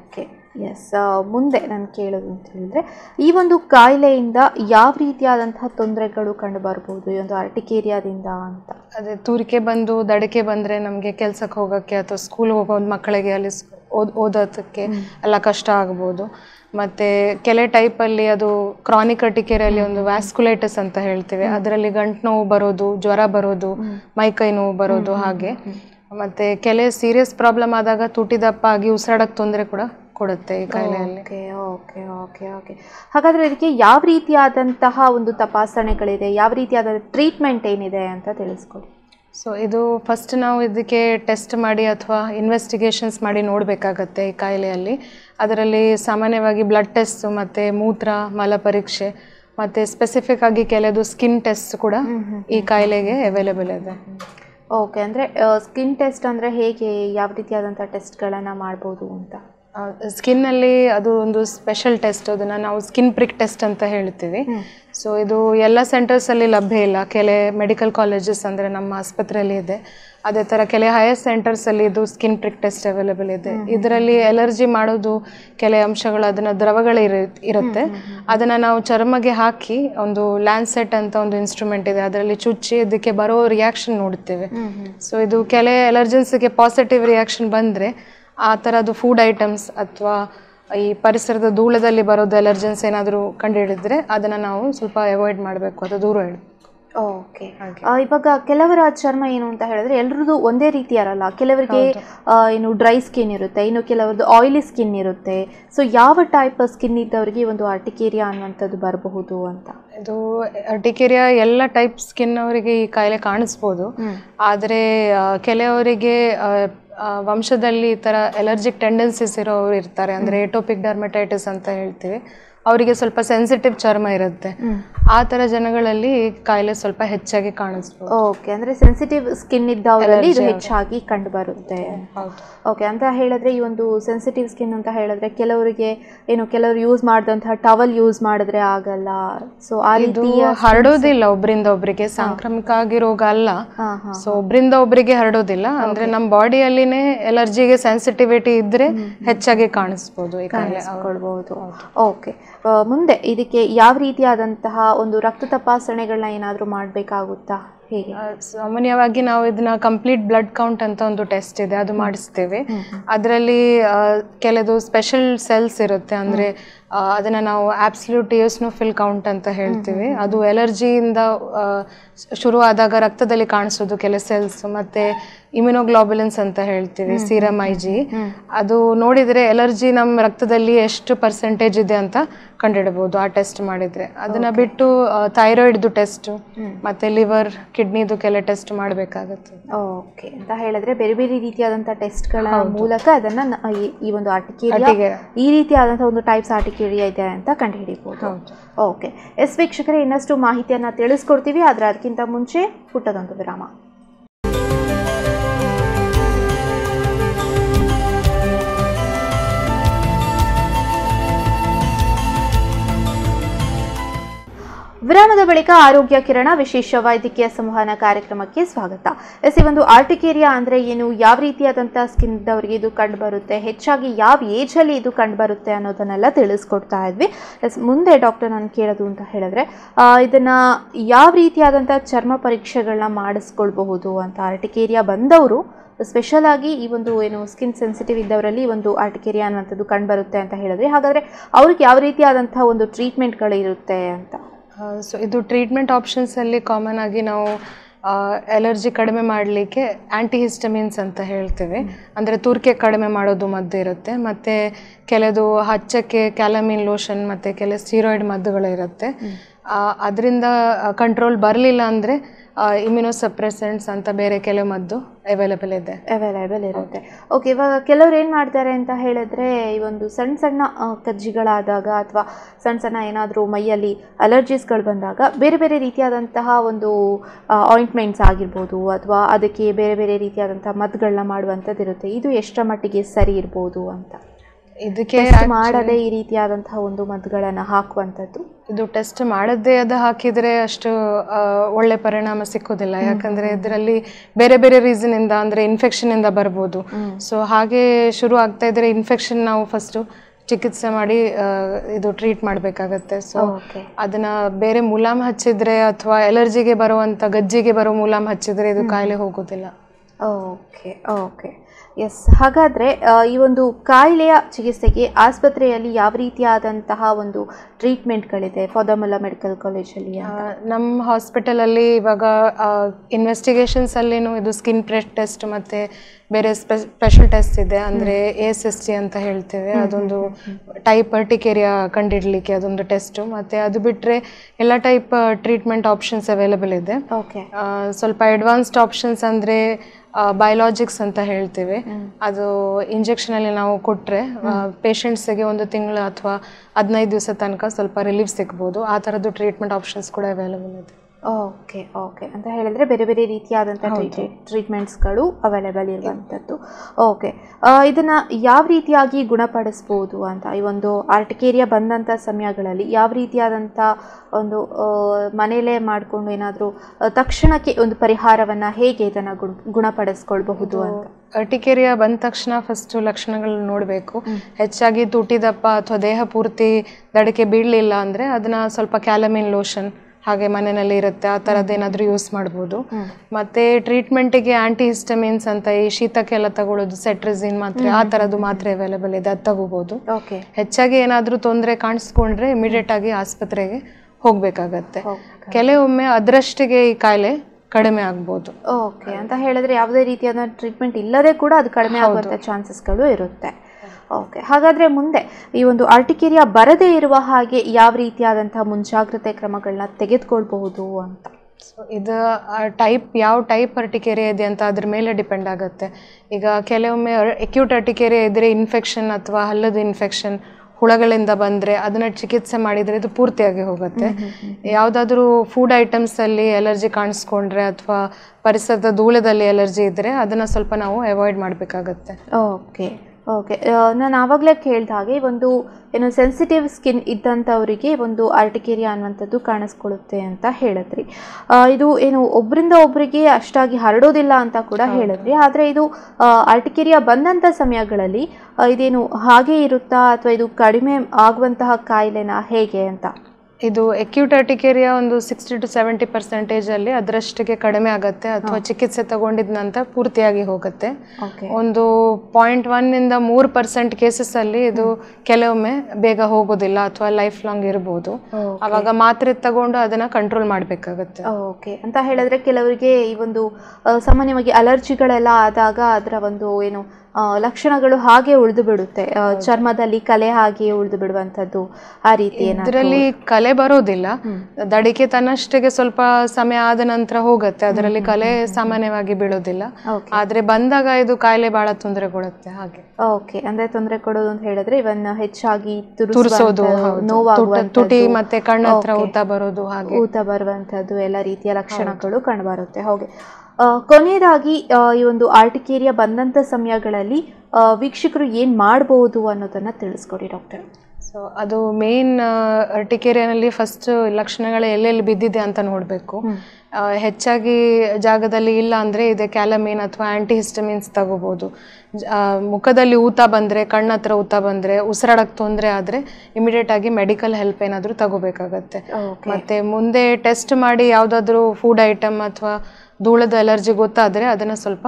ಎಸ್ ಮುಂದೆ ನಾನು ಕೇಳೋದು ಅಂತ ಹೇಳಿದ್ರೆ ಈ ಒಂದು ಕಾಯಿಲೆಯಿಂದ ಯಾವ ರೀತಿಯಾದಂತಹ ತೊಂದರೆಗಳು ಕಂಡು ಬರ್ಬೋದು ಈ ಒಂದು ಅರ್ಟಿಕೇರಿಯಾದಿಂದ ಅಂತ ಅದೇ ತೂರಿಕೆ ಬಂದು ದಡಿಕೆ ಬಂದರೆ ನಮಗೆ ಕೆಲ್ಸಕ್ಕೆ ಹೋಗೋಕ್ಕೆ ಅಥವಾ ಸ್ಕೂಲ್ ಹೋಗೋ ಮಕ್ಕಳಿಗೆ ಅಲ್ಲಿ ಸ್- ಓದ್ ಓದೋದಕ್ಕೆ ಎಲ್ಲ ಕಷ್ಟ ಆಗ್ಬೋದು ಮತ್ತು ಕೆಲ ಟೈಪಲ್ಲಿ ಅದು ಕ್ರಾನಿಕ್ ಅಟಿಕೆರೆಯಲ್ಲಿ ಒಂದು ವ್ಯಾಸ್ಕುಲೈಟಿಸ್ ಅಂತ ಹೇಳ್ತೀವಿ ಅದರಲ್ಲಿ ಗಂಟು ನೋವು ಬರೋದು ಜ್ವರ ಬರೋದು ಮೈಕೈ ನೋವು ಬರೋದು ಹಾಗೆ ಮತ್ತು ಕೆಲ ಸೀರಿಯಸ್ ಪ್ರಾಬ್ಲಮ್ ಆದಾಗ ತುಟಿದಪ್ಪ ಆಗಿ ಉಸಿರಾಡಕ್ಕೆ ತೊಂದರೆ ಕೂಡ ಕೊಡುತ್ತೆ ಈ ಕಾಯಿಲೆಯಲ್ಲಿ ಓಕೆ ಓಕೆ ಓಕೆ ಓಕೆ ಹಾಗಾದ್ರೆ ಇದಕ್ಕೆ ಯಾವ ರೀತಿಯಾದಂತಹ ಒಂದು ತಪಾಸಣೆಗಳಿದೆ ಯಾವ ರೀತಿಯಾದ ಟ್ರೀಟ್ಮೆಂಟ್ ಏನಿದೆ ಅಂತ ತಿಳಿಸ್ಕೊಡಿ ಸೊ ಇದು ಫಸ್ಟ್ ನಾವು ಇದಕ್ಕೆ ಟೆಸ್ಟ್ ಮಾಡಿ ಅಥವಾ ಇನ್ವೆಸ್ಟಿಗೇಷನ್ಸ್ ಮಾಡಿ ನೋಡಬೇಕಾಗತ್ತೆ ಈ ಕಾಯಿಲೆಯಲ್ಲಿ ಅದರಲ್ಲಿ ಸಾಮಾನ್ಯವಾಗಿ ಬ್ಲಡ್ ಟೆಸ್ಟ್ ಮತ್ತು ಮೂತ್ರ ಮಲ ಪರೀಕ್ಷೆ ಮತ್ತು ಸ್ಪೆಸಿಫಿಕ್ ಆಗಿ ಕೆಲವು ಸ್ಕಿನ್ ಟೆಸ್ಟ್ ಕೂಡ ಈ ಕಾಯಿಲೆಗೆ ಅವೈಲೇಬಲ್ ಇದೆ ಓಕೆ ಅಂದರೆ ಸ್ಕಿನ್ ಟೆಸ್ಟ್ ಅಂದರೆ ಹೇಗೆ ಯಾವ ರೀತಿಯಾದಂಥ ಟೆಸ್ಟ್ಗಳನ್ನು ಮಾಡ್ಬೋದು ಅಂತ ಸ್ಕಿನ್ನಲ್ಲಿ ಅದು ಒಂದು ಸ್ಪೆಷಲ್ ಟೆಸ್ಟ್ ಅದನ್ನು ನಾವು ಸ್ಕಿನ್ ಪ್ರಿಕ್ ಟೆಸ್ಟ್ ಅಂತ ಹೇಳ್ತೀವಿ ಸೊ ಇದು ಎಲ್ಲ ಸೆಂಟರ್ಸಲ್ಲಿ ಲಭ್ಯ ಇಲ್ಲ ಕೆಲ ಮೆಡಿಕಲ್ ಕಾಲೇಜಸ್ ಅಂದರೆ ನಮ್ಮ ಆಸ್ಪತ್ರೆಯಲ್ಲಿ ಇದೆ ಅದೇ ಥರ ಕೆಲ ಹೈಯರ್ ಸೆಂಟರ್ಸಲ್ಲಿ ಇದು ಸ್ಕಿನ್ ಪ್ರಿಕ್ ಟೆಸ್ಟ್ ಅವೈಲೇಬಲ್ ಇದೆ ಇದರಲ್ಲಿ ಎಲರ್ಜಿ ಮಾಡೋದು ಕೆಲ ಅಂಶಗಳು ಅದನ್ನು ದ್ರವಗಳು ಇರುತ್ತೆ ಅದನ್ನು ನಾವು ಚರ್ಮಗೆ ಹಾಕಿ ಒಂದು ಲ್ಯಾನ್ಸೆಟ್ ಅಂತ ಒಂದು ಇನ್ಸ್ಟ್ರೂಮೆಂಟ್ ಇದೆ ಅದರಲ್ಲಿ ಚುಚ್ಚಿ ಇದಕ್ಕೆ ಬರೋ ರಿಯಾಕ್ಷನ್ ನೋಡ್ತೇವೆ ಸೊ ಇದು ಕೆಲ ಎಲರ್ಜೆನ್ಸಿಗೆ ಪಾಸಿಟಿವ್ ರಿಯಾಕ್ಷನ್ ಬಂದರೆ ಆ ಥರದ್ದು ಫುಡ್ ಐಟಮ್ಸ್ ಅಥವಾ ಈ ಪರಿಸರದ ಧೂಳದಲ್ಲಿ ಬರೋದು ಎಲರ್ಜೆನ್ಸ್ ಏನಾದರೂ ಕಂಡುಹಿಡಿದ್ರೆ ಅದನ್ನು ನಾವು ಸ್ವಲ್ಪ ಅವಾಯ್ಡ್ ಮಾಡಬೇಕು ಅಥವಾ ದೂರ ಇಡಬೇಕು ಓಕೆ ಇವಾಗ ಕೆಲವರ ಚರ್ಮ ಏನು ಅಂತ ಹೇಳಿದ್ರೆ ಎಲ್ರದ್ದು ಒಂದೇ ರೀತಿ ಇರಲ್ಲ ಕೆಲವರಿಗೆ ಆ, ಏನು ಡ್ರೈ ಸ್ಕಿನ್ ಇರುತ್ತೆ ಇನ್ನು ಕೆಲವರದ್ದು ಆಯಿಲಿ ಸ್ಕಿನ್ ಇರುತ್ತೆ ಸೊ ಯಾವ ಟೈಪ್ ಸ್ಕಿನ್ ಇದ್ದವರಿಗೆ ಈ ಒಂದು ಆರ್ಟಿಕೇರಿಯಾ ಅನ್ನುವಂಥದ್ದು ಬರಬಹುದು ಅಂತ ಇದು ಅರ್ಟಿಕೇರಿಯಾ ಎಲ್ಲ ಟೈಪ್ ಸ್ಕಿನ್ ಅವರಿಗೆ ಈ ಕಾಯಿಲೆ ಕಾಣಿಸ್ಬೋದು ಆದರೆ ಆ, ಕೆಲವರಿಗೆ ಆ, ಆ, ವಂಶದಲ್ಲಿ ಈ ಥರ ಎಲರ್ಜಿಕ್ ಟೆಂಡೆನ್ಸೀಸ್ ಇರೋರು ಇರ್ತಾರೆ ಅಂದರೆ ಎಟೋಪಿಕ್ ಡರ್ಮಟೈಟಿಸ್ ಅಂತ ಹೇಳ್ತೀವಿ ಅವರಿಗೆ ಸ್ವಲ್ಪ ಸೆನ್ಸಿಟಿವ್ ಚರ್ಮ ಇರುತ್ತೆ ಆ ಥರ ಜನಗಳಲ್ಲಿ ಈ ಕಾಯಿಲೆ ಸ್ವಲ್ಪ ಹೆಚ್ಚಾಗಿ ಕಾಣಿಸ್ಬೋದು ಓಕೆ ಅಂದ್ರೆ ಸೆನ್ಸಿಟಿವ್ ಸ್ಕಿನ್ ಇದ್ದವರಲ್ಲಿ ಇದು ಹೆಚ್ಚಾಗಿ ಕಂಡು ಬರುತ್ತೆ ಹೌದು ಓಕೆ ಅಂತ ಹೇಳಿದ್ರೆ ಈ ಒಂದು ಸೆನ್ಸಿಟಿವ್ ಸ್ಕಿನ್ ಅಂತ ಹೇಳಿದ್ರೆ ಕೆಲವರಿಗೆ ಏನು ಕೆಲವರು ಯೂಸ್ ಮಾಡಿದಂತಹ ಟವಲ್ ಯೂಸ್ ಮಾಡಿದ್ರೆ ಆಗಲ್ಲ ಸೊ ಆ ಇದು ರೀತಿಯ ಹರಡೋದಿಲ್ಲ ಒಬ್ರಿಂದ ಒಬ್ರಿಗೆ ಸಾಂಕ್ರಾಮಿಕ ಆಗಿ ರೋಗ ಅಲ್ಲ ಹಾ ಹಾ ಸೊ ಒಬ್ರಿಂದ ಒಬ್ರಿಗೆ ಹರಡೋದಿಲ್ಲ ಅಂದ್ರೆ ನಮ್ಮ ಬಾಡಿಯಲ್ಲಿನೇ ಎಲರ್ಜಿಗೆ ಸೆನ್ಸಿಟಿವಿಟಿ ಇದ್ರೆ ಹೆಚ್ಚಾಗಿ ಕಾಣಿಸ್ಬೋದು ಈ ಕಾಯಿಲೆ ಕೊಳ್ಬಹುದು ಓಕೆ ಮುಂದೆ ಇದಕ್ಕೆ ಯಾವ ರೀತಿಯಾದಂತಹ ಒಂದು ರಕ್ತ ತಪಾಸಣೆಗಳನ್ನ ಏನಾದರೂ ಮಾಡಬೇಕಾಗುತ್ತಾ ಹೇಗೆ ಆ, ಸಾಮಾನ್ಯವಾಗಿ ನಾವು ಇದನ್ನ ಕಂಪ್ಲೀಟ್ ಬ್ಲಡ್ ಕೌಂಟ್ ಅಂತ ಒಂದು ಟೆಸ್ಟ್ ಇದೆ ಅದು ಮಾಡಿಸ್ತೇವೆ ಅದರಲ್ಲಿ ಕೆಲವು ಸ್ಪೆಷಲ್ ಸೆಲ್ಸ್ ಇರುತ್ತೆ ಅಂದ್ರೆ ಆ, ಅದನ್ನ ನಾವು ಆಬ್ಸಲ್ಯೂಟ್ ಇಯೋಸ್ನೋಫಿಲ್ ಕೌಂಟ್ ಅಂತ ಹೇಳ್ತೀವಿ ಅದು ಎಲರ್ಜಿಯಿಂದ ಶುರು ಆದಾಗ ರಕ್ತದಲ್ಲಿ ಕಾಣಿಸೋದು ಕೆಲ ಸೆಲ್ಸ್ ಮತ್ತೆ ಇಮ್ಯುನೋಗ್ಲೋಬುಲಿನ್ಸ್ ಅಂತ ಹೇಳ್ತೀವಿ ಸೀರಮ್ ಐ ಜಿ ಅದು ನೋಡಿದ್ರೆ ಎಲರ್ಜಿ ನಮ್ಮ ರಕ್ತದಲ್ಲಿ ಎಷ್ಟು ಪರ್ಸೆಂಟೇಜ್ ಇದೆ ಅಂತ ಕಂಡುಹಿಡಬಹುದು ಆ ಟೆಸ್ಟ್ ಮಾಡಿದ್ರೆ ಅದನ್ನ ಬಿಟ್ಟು ಥೈರಾಯ್ಡ್ದು ಟೆಸ್ಟ್ ಮತ್ತೆ ಲಿವರ್ ಕಿಡ್ನಿದು ಕೆಲ ಟೆಸ್ಟ್ ಮಾಡಬೇಕಾಗುತ್ತೆ ಓಕೆ ಅಂತ ಹೇಳಿದ್ರೆ ಬೇರೆ ಬೇರೆ ರೀತಿಯಾದಂತಹ ಟೆಸ್ಟ್ಗಳ ಮೂಲಕ ಅದನ್ನ ನ- ಈ- ಈ ಒಂದು ಆರ್ಟಿಕೇರಿಯಾ Articaria. ಈ ರೀತಿಯಾದಂತಹ ಒಂದು ಟೈಪ್ಸ್ ಆರ್ಟಿಕೇರಿಯಾ ಇದೆ ಅಂತ ಕಂಡುಹಿಡಿಬಹುದು ಹೌದು. ಓಕೆ ಎಸ್ ವೀಕ್ಷಕರೇ ಇನ್ನಷ್ಟು ಮಾಹಿತಿಯನ್ನ ತಿಳಿಸ್ಕೊಡ್ತೀವಿ ಆದ್ರೆ ಅದಕ್ಕಿಂತ ಮುಂಚೆ ಪುಟ್ಟದೊಂದು ವಿರಾಮ ವಿರಾಮದ ಬಳಿಕ ಆರೋಗ್ಯ ಕಿರಣ ವಿಶೇಷ ವೈದ್ಯಕೀಯ ಸಂವಹನ ಕಾರ್ಯಕ್ರಮಕ್ಕೆ ಸ್ವಾಗತ ಎಸ್ ಈ ಒಂದು ಆರ್ಟಿಕೇರಿಯಾ ಅಂದ್ರೆ ಏನು ಯಾವ ರೀತಿಯಾದಂತಹ ಸ್ಕಿನ್ ಇದ್ದವರಿಗೆ ಇದು ಕಂಡು ಬರುತ್ತೆ ಹೆಚ್ಚಾಗಿ ಯಾವ ಏಜ್ ಅಲ್ಲಿ ಇದು ಕಂಡು ಬರುತ್ತೆ ಅನ್ನೋದನ್ನೆಲ್ಲ ತಿಳಿಸ್ಕೊಡ್ತಾ ಇದ್ವಿ ಎಸ್ ಮುಂದೆ ಡಾಕ್ಟರ್ ನಾನು ಕೇಳೋದು ಅಂತ ಹೇಳಿದ್ರೆ ಆ, ಇದನ್ನ ಯಾವ ರೀತಿಯಾದಂತಹ ಚರ್ಮ ಪರೀಕ್ಷೆಗಳನ್ನ ಮಾಡಿಸ್ಕೊಳ್ಬಹುದು ಅಂತ ಆರ್ಟಿಕೇರಿಯಾ ಬಂದವರು ಸ್ಪೆಷಲ್ ಆಗಿ ಈ ಒಂದು ಏನು ಸ್ಕಿನ್ ಸೆನ್ಸಿಟಿವ್ ಇದ್ದವರಲ್ಲಿ ಈ ಒಂದು ಆರ್ಟಿಕೇರಿಯಾ ಅನ್ನುವಂಥದ್ದು ಕಂಡು ಬರುತ್ತೆ ಅಂತ ಹೇಳಿದ್ರೆ ಹಾಗಾದ್ರೆ ಅವ್ರಿಗೆ ಯಾವ ರೀತಿಯಾದಂತಹ ಒಂದು ಟ್ರೀಟ್ಮೆಂಟ್ಗಳು ಇರುತ್ತೆ ಅಂತ ಸೊ ಇದು ಟ್ರೀಟ್ಮೆಂಟ್ ಆಪ್ಷನ್ಸಲ್ಲಿ ಕಾಮನ್ ಆಗಿ ನಾವು ಎಲರ್ಜಿ ಕಡಿಮೆ ಮಾಡಲಿಕ್ಕೆ ಆ್ಯಂಟಿಹಿಸ್ಟಮಿನ್ಸ್ ಅಂತ ಹೇಳ್ತೇವೆ ಅಂದರೆ ತುರ್ಕೆ ಕಡಿಮೆ ಮಾಡೋದು ಮದ್ದು ಇರುತ್ತೆ ಮತ್ತು ಕೆಲದು ಹಚ್ಚಕ್ಕೆ ಕ್ಯಾಲಮಿನ್ ಲೋಷನ್ ಮತ್ತು ಕೆಲ ಸ್ಟೀರಾಯ್ಡ್ ಮದ್ದುಗಳು ಇರುತ್ತೆ ಅದರಿಂದ ಕಂಟ್ರೋಲ್ ಬರಲಿಲ್ಲ ಅಂದರೆ ಇಮ್ಯುನೋಸಪ್ರೆಸೆಂಟ್ಸ್ ಅಂತ ಬೇರೆ ಕೆಲವು ಮದ್ದು ಅವೈಲೇಬಲ್ ಇದೆ ಅವೈಲೇಬಲ್ ಇರುತ್ತೆ ಓಕೆ ಇವಾಗ ಕೆಲವ್ರು ಏನು ಮಾಡ್ತಾರೆ ಅಂತ ಹೇಳಿದ್ರೆ ಈ ಒಂದು ಸಣ್ಣ ಸಣ್ಣ ಆ, ಕಜ್ಜಿಗಳಾದಾಗ ಅಥವಾ ಸಣ್ಣ ಸಣ್ಣ ಏನಾದರೂ ಮೈಯಲ್ಲಿ ಅಲರ್ಜೀಸ್ಗಳು ಬಂದಾಗ ಬೇರೆ ಬೇರೆ ರೀತಿಯಾದಂತಹ ಒಂದು ಆಯಿಂಟ್ಮೆಂಟ್ಸ್ ಆಗಿರ್ಬೋದು ಅಥವಾ ಅದಕ್ಕೆ ಬೇರೆ ಬೇರೆ ರೀತಿಯಾದಂತಹ ಮದ್ದುಗಳನ್ನ ಮಾಡುವಂಥದ್ದು ಇರುತ್ತೆ ಇದು ಎಷ್ಟರ ಮಟ್ಟಿಗೆ ಸರಿ ಇರ್ಬೋದು ಅಂತ ಇದಕ್ಕೆ Test ಮಾಡದೆ ಈ ರೀತಿಯಾದಂತಹ ಒಂದು ಮದ್ದುಗಳನ್ನು ಹಾಕುವಂಥದ್ದು ಇದು ಟೆಸ್ಟ್ ಮಾಡದೇ ಅದು ಹಾಕಿದರೆ ಅಷ್ಟು ಆ, ಒಳ್ಳೆ ಪರಿಣಾಮ ಸಿಕ್ಕೋದಿಲ್ಲ ಯಾಕಂದರೆ ಇದರಲ್ಲಿ ಬೇರೆ ಬೇರೆ ರೀಸನಿಂದ ಅಂದರೆ ಇನ್ಫೆಕ್ಷನಿಂದ ಬರ್ಬೋದು ಸೊ ಹಾಗೆ ಶುರು ಆಗ್ತಾ ಇದ್ರೆ ಇನ್ಫೆಕ್ಷನ್ ನಾವು ಫಸ್ಟು ಚಿಕಿತ್ಸೆ ಮಾಡಿ ಆ, ಇದು ಟ್ರೀಟ್ ಮಾಡಬೇಕಾಗತ್ತೆ ಸೊ ಓಕೆ ಅದನ್ನ ಬೇರೆ ಮುಲಾಮ್ ಹಚ್ಚಿದ್ರೆ ಅಥವಾ ಎಲರ್ಜಿಗೆ ಬರುವಂತ ಗಜ್ಜಿಗೆ ಬರೋ ಮುಲಾಮ್ ಹಚ್ಚಿದ್ರೆ ಇದು ಕಾಯಿಲೆ ಹೋಗೋದಿಲ್ಲ ಓಕೆ ಓಕೆ ಎಸ್ ಹಾಗಾದರೆ ಈ ಒಂದು ಕಾಯಿಲೆಯ ಚಿಕಿತ್ಸೆಗೆ ಆಸ್ಪತ್ರೆಯಲ್ಲಿ ಯಾವ ರೀತಿಯಾದಂತಹ ಒಂದು ಟ್ರೀಟ್ಮೆಂಟ್ಗಳಿದೆ ಫಾದಮುಲ್ಲಾ ಮೆಡಿಕಲ್ ಕಾಲೇಜಲ್ಲಿ ಆ, ನಮ್ಮ ಹಾಸ್ಪಿಟಲಲ್ಲಿ ಇವಾಗ ಇನ್ವೆಸ್ಟಿಗೇಷನ್ಸ್ ಅಲ್ಲಿನೂ ಇದು ಸ್ಕಿನ್ ಪ್ರೆಸ್ ಟೆಸ್ಟ್ ಮತ್ತೆ ಬೇರೆ ಸ್ಪೆಷಲ್ ಟೆಸ್ಟ್ ಇದೆ ಅಂದ್ರೆ ಎ ಎಸ್ ಎಸ್ ಟಿ ಅಂತ ಹೇಳ್ತೇವೆ ಅದೊಂದು ಟೈಪ್ ಪರ್ಟಿಕೇರಿಯಾ ಕಂಡಿಡ್ಲಿಕ್ಕೆ ಅದೊಂದು ಟೆಸ್ಟ್ ಮತ್ತೆ ಅದು ಬಿಟ್ರೆ ಎಲ್ಲ ಟೈಪ್ ಟ್ರೀಟ್ಮೆಂಟ್ ಆಪ್ಷನ್ಸ್ ಅವೈಲೇಬಲ್ ಇದೆ ಓಕೆ ಆ, ಸ್ವಲ್ಪ ಅಡ್ವಾನ್ಸ್ಡ್ ಆಪ್ಷನ್ಸ್ ಅಂದರೆ ಬಯೋಲಾಜಿಕ್ಸ್ ಅಂತ ಹೇಳ್ತೀವಿ ಅದು ಇಂಜೆಕ್ಷನ್ ಅಲ್ಲಿ ನಾವು ಕೊಟ್ಟರೆ ಪೇಷಂಟ್ಸಿಗೆ ಒಂದು ತಿಂಗಳು ಅಥವಾ ಹದಿನೈದು ದಿವಸ ತನಕ ಸ್ವಲ್ಪ ರಿಲೀಫ್ ಸಿಗ್ಬೋದು ಆ ಥರದ್ದು ಟ್ರೀಟ್ಮೆಂಟ್ ಆಪ್ಷನ್ಸ್ ಕೂಡ ಅವೈಲೇಬಲ್ ಇದೆ ಓಕೆ ಓಕೆ ಅಂತ ಹೇಳಿದ್ರೆ ಬೇರೆ ಬೇರೆ ರೀತಿಯಾದಂಥ ಟ್ರೀಟ್ಮೆಂಟ್ಸ್ಗಳು ಅವೈಲೇಬಲ್ ಇರುವಂಥದ್ದು ಓಕೆ ಇದನ್ನ ಯಾವ ರೀತಿಯಾಗಿ ಗುಣಪಡಿಸ್ಬೋದು ಅಂತ ಈ ಒಂದು ಆರ್ಟಿಕೇರಿಯಾ ಬಂದಂಥ ಸಮಯಗಳಲ್ಲಿ ಯಾವ ರೀತಿಯಾದಂಥ ಒಂದು ಆ, ಮನೇಲೇ ಮಾಡಿಕೊಂಡು ಏನಾದರೂ ತಕ್ಷಣಕ್ಕೆ ಒಂದು ಪರಿಹಾರವನ್ನು ಹೇಗೆ ಇದನ್ನು ಗುಣ ಗುಣಪಡಿಸ್ಕೊಳ್ಬಹುದು ಅಂತ ಅರ್ಟಿಕೇರಿಯಾ ಬಂದ ತಕ್ಷಣ ಫಸ್ಟ್ ಲಕ್ಷಣಗಳು ನೋಡಬೇಕು ಹೆಚ್ಚಾಗಿ ತುಟಿ ದಪ್ಪ ಅಥವಾ ದೇಹ ಪೂರ್ತಿ ದಡಕ್ಕೆ ಬೀಳಲಿಲ್ಲ ಅಂದರೆ ಅದನ್ನ ಸ್ವಲ್ಪ ಕ್ಯಾಲಮಿನ್ ಲೋಷನ್ ಹಾಗೆ ಮನೆಯಲ್ಲಿ ಇರುತ್ತೆ ಆ ಥರದ್ದು ಏನಾದರೂ ಯೂಸ್ ಮಾಡ್ಬೋದು ಮತ್ತೆ ಟ್ರೀಟ್ಮೆಂಟಿಗೆ ಆಂಟಿ ಹಿಸ್ಟಮಿನ್ಸ್ ಅಂತ ಈ ಶೀತಕ್ಕೆಲ್ಲ ತಗೊಳ್ಳೋದು ಸೆಟ್ರಜಿನ್ ಮಾತ್ರೆ ಆ ಥರದ್ದು ಮಾತ್ರೆ ಅವೈಲೇಬಲ್ ಇದೆ ಅದು ತಗೋಬೋದು ಓಕೆ ಹೆಚ್ಚಾಗಿ ಏನಾದರೂ ತೊಂದರೆ ಕಾಣಿಸ್ಕೊಂಡ್ರೆ ಇಮಿಡಿಯೇಟ್ ಆಗಿ ಆಸ್ಪತ್ರೆಗೆ ಹೋಗಬೇಕಾಗತ್ತೆ ಕೆಲವೊಮ್ಮೆ ಅದರಷ್ಟಿಗೆ ಈ ಕಾಯಿಲೆ ಕಡಿಮೆ ಆಗ್ಬೋದು ಓಕೆ ಅಂತ ಹೇಳಿದ್ರೆ ಯಾವುದೇ ರೀತಿಯಾದ ಟ್ರೀಟ್ಮೆಂಟ್ ಇಲ್ಲದೆ ಕೂಡ ಅದು ಕಡಿಮೆ ಆಗುವಂಥ ಚಾನ್ಸಸ್ಗಳು ಇರುತ್ತೆ ಓಕೆ ಹಾಗಾದರೆ ಮುಂದೆ ಈ ಒಂದು ಆರ್ಟಿಕೇರಿಯಾ ಬರದೇ ಇರುವ ಹಾಗೆ ಯಾವ ರೀತಿಯಾದಂತಹ ಮುಂಜಾಗ್ರತೆ ಕ್ರಮಗಳನ್ನ ತೆಗೆದುಕೊಳ್ಬಹುದು ಅಂತ ಸೊ ಇದು ಟೈಪ್ ಯಾವ ಟೈಪ್ ಅರ್ಟಿಕೇರಿಯಾ ಇದೆ ಅಂತ ಅದ್ರ ಮೇಲೆ ಡಿಪೆಂಡ್ ಆಗುತ್ತೆ ಈಗ ಕೆಲವೊಮ್ಮೆ ಎಕ್ಯೂಟ್ ಅರ್ಟಿಕೇರಿಯಾ ಇದ್ರೆ ಇನ್ಫೆಕ್ಷನ್ ಅಥವಾ ಹಲ್ಲದ ಇನ್ಫೆಕ್ಷನ್ ಹುಳಗಳಿಂದ ಬಂದರೆ ಅದನ್ನ ಚಿಕಿತ್ಸೆ ಮಾಡಿದರೆ ಇದು ಪೂರ್ತಿಯಾಗಿ ಹೋಗುತ್ತೆ ಯಾವುದಾದ್ರೂ ಫುಡ್ ಐಟಮ್ಸಲ್ಲಿ ಎಲರ್ಜಿ ಕಾಣಿಸ್ಕೊಂಡ್ರೆ ಅಥವಾ ಪರಿಸರದ ಧೂಳದಲ್ಲಿ ಎಲರ್ಜಿ ಇದ್ದರೆ ಅದನ್ನು ಸ್ವಲ್ಪ ನಾವು ಅವಾಯ್ಡ್ ಮಾಡಬೇಕಾಗತ್ತೆ ಓಕೆ ಓಕೆ ನಾನು ಆವಾಗಲೇ ಕೇಳಿದ ಹಾಗೆ ಒಂದು ಏನು ಸೆನ್ಸಿಟಿವ್ ಸ್ಕಿನ್ ಇದ್ದಂಥವರಿಗೆ ಒಂದು ಆರ್ಟಿಕೇರಿಯಾ ಅನ್ನುವಂಥದ್ದು ಕಾಣಿಸ್ಕೊಳ್ಳುತ್ತೆ ಅಂತ ಹೇಳಿದ್ರಿ ಆ, ಇದು ಏನು ಒಬ್ಬರಿಂದ ಒಬ್ಬರಿಗೆ ಅಷ್ಟಾಗಿ ಹರಡೋದಿಲ್ಲ ಅಂತ ಕೂಡ ಹೇಳಿದ್ರಿ ಆದರೆ ಇದು ಆರ್ಟಿಕೇರಿಯಾ ಬಂದಂಥ ಸಮಯಗಳಲ್ಲಿ ಆ, ಇದೇನು ಹಾಗೆ ಇರುತ್ತಾ ಅಥವಾ ಇದು ಕಡಿಮೆ ಆಗುವಂತಹ ಕಾಯಿಲೆನಾ ಹೇಗೆ ಅಂತ ಇದು ಎಕ್ಯೂಟ್ ಅರ್ಟಿಕೇರಿಯಾ ಒಂದು ಸಿಕ್ಸ್ಟಿ ಟು ಸೆವೆಂಟಿ ಪರ್ಸೆಂಟೇಜಲ್ಲಿ ಅದರಷ್ಟಿಗೆ ಕಡಿಮೆ ಆಗುತ್ತೆ ಅಥವಾ ಚಿಕಿತ್ಸೆ ತಗೊಂಡಿದ ನಂತರ ಪೂರ್ತಿಯಾಗಿ ಹೋಗುತ್ತೆ ಓಕೆ ಒಂದು ಪಾಯಿಂಟ್ ಒನ್ನಿಂದ ಮೂರು ಪರ್ಸೆಂಟ್ ಕೇಸಸ್ಸಲ್ಲಿ ಇದು ಕೆಲವೊಮ್ಮೆ ಬೇಗ ಹೋಗೋದಿಲ್ಲ ಅಥವಾ ಲೈಫ್ ಲಾಂಗ್ ಇರ್ಬೋದು ಅವಾಗ ಮಾತ್ರೆ ತಗೊಂಡು ಅದನ್ನ ಕಂಟ್ರೋಲ್ ಮಾಡಬೇಕಾಗತ್ತೆ ಓಕೆ ಅಂತ ಹೇಳಿದ್ರೆ ಕೆಲವರಿಗೆ ಈ ಒಂದು ಆ, ಸಾಮಾನ್ಯವಾಗಿ ಅಲರ್ಜಿಗಳೆಲ್ಲ ಆದಾಗ ಅದರ ಒಂದು ಏನು ಆ, ಲಕ್ಷಣಗಳು ಹಾಗೆ ಉಳಿದು ಬಿಡುತ್ತೆ ಆ, ಚರ್ಮದಲ್ಲಿ ಕಲೆ ಹಾಗೆ ಉಳಿದು ಬಿಡುವಂಥದ್ದು ಆ ರೀತಿ ಏನಾದ್ರು ಇದರಲ್ಲಿ ಕಲೆ ಬರೋದಿಲ್ಲ ದಡಿಕೆ ತನ್ನಷ್ಟಿಗೆ ಸ್ವಲ್ಪ ಸಮಯ ಆದ ನಂತರ ಹೋಗುತ್ತೆ ಅದರಲ್ಲಿ ಕಲೆ ಸಾಮಾನ್ಯವಾಗಿ ಬೀಳೋದಿಲ್ಲ ಓಕೆ ಆದ್ರೆ ಬಂದಾಗ ಇದು ಕಾಯಿಲೆ ಬಹಳ ತೊಂದರೆ ಕೊಡುತ್ತೆ ಹಾಗೆ ಓಕೆ ಅಂದ್ರೆ ತೊಂದರೆ ಕೊಡೋದು ಅಂತ ಹೇಳಿದ್ರೆ ಇವನ್ ಹೆಚ್ಚಾಗಿ ತುರಿಸೋದು ತುರಿಸುವಂಥದ್ದು, ನೋವಾಗುವಂಥದ್ದು, ತುಟಿ ಮತ್ತೆ ಕಣ್ಣ ಹತ್ರ Okay. ಊತ ಬರೋದು ಹಾಗೆ ಊತ ಬರುವಂಥದ್ದು ಎಲ್ಲ ರೀತಿಯ ಲಕ್ಷಣಗಳು ಕಂಡುಬರುತ್ತೆ ಹೋಗಿ ಆ, ಕೊನೆಯದಾಗಿ ಆ, ಈ ಒಂದು ಆರ್ಟಿಕೇರಿಯಾ ಬಂದಂಥ ಸಮಯಗಳಲ್ಲಿ ಆ, ವೀಕ್ಷಕರು ಏನು ಮಾಡ್ಬೋದು ಅನ್ನೋದನ್ನ ತಿಳಿಸ್ಕೊಡಿ ಡಾಕ್ಟರ್ ಸೊ ಅದು ಮೇನ್ ಅರ್ಟಿಕೇರಿಯಾನಲ್ಲಿ ಫಸ್ಟ್ ಲಕ್ಷಣಗಳು ಎಲ್ಲೆಲ್ಲಿ ಬಿದ್ದಿದೆ ಅಂತ ನೋಡಬೇಕು ಹೆಚ್ಚಾಗಿ ಜಾಗದಲ್ಲಿ ಇಲ್ಲ ಅಂದರೆ ಇದೆ ಕ್ಯಾಲಮೀನ್ ಅಥವಾ ಆ್ಯಂಟಿ ಹಿಸ್ಟಮಿನ್ಸ್ ತಗೋಬೋದು ಜ- ಆ, ಮುಖದಲ್ಲಿ ಊತ ಬಂದರೆ ಕಣ್ಣ ಹತ್ರ ಊತ ಬಂದರೆ ಉಸಿರಾಡಕ್ಕೆ ತೊಂದರೆ ಆದರೆ ಇಮಿಡಿಯೇಟ್ ಆಗಿ ಮೆಡಿಕಲ್ ಹೆಲ್ಪ್ ಏನಾದರೂ ತಗೋಬೇಕಾಗತ್ತೆ ಓಕೆ ಮತ್ತೆ ಮುಂದೆ ಟೆಸ್ಟ್ ಮಾಡಿ ಯಾವುದಾದ್ರೂ ಫುಡ್ ಐಟಮ್ ಅಥವಾ ಧೂಳದ ಅಲರ್ಜಿ ಗೊತ್ತಾದರೆ ಅದನ್ನು ಸ್ವಲ್ಪ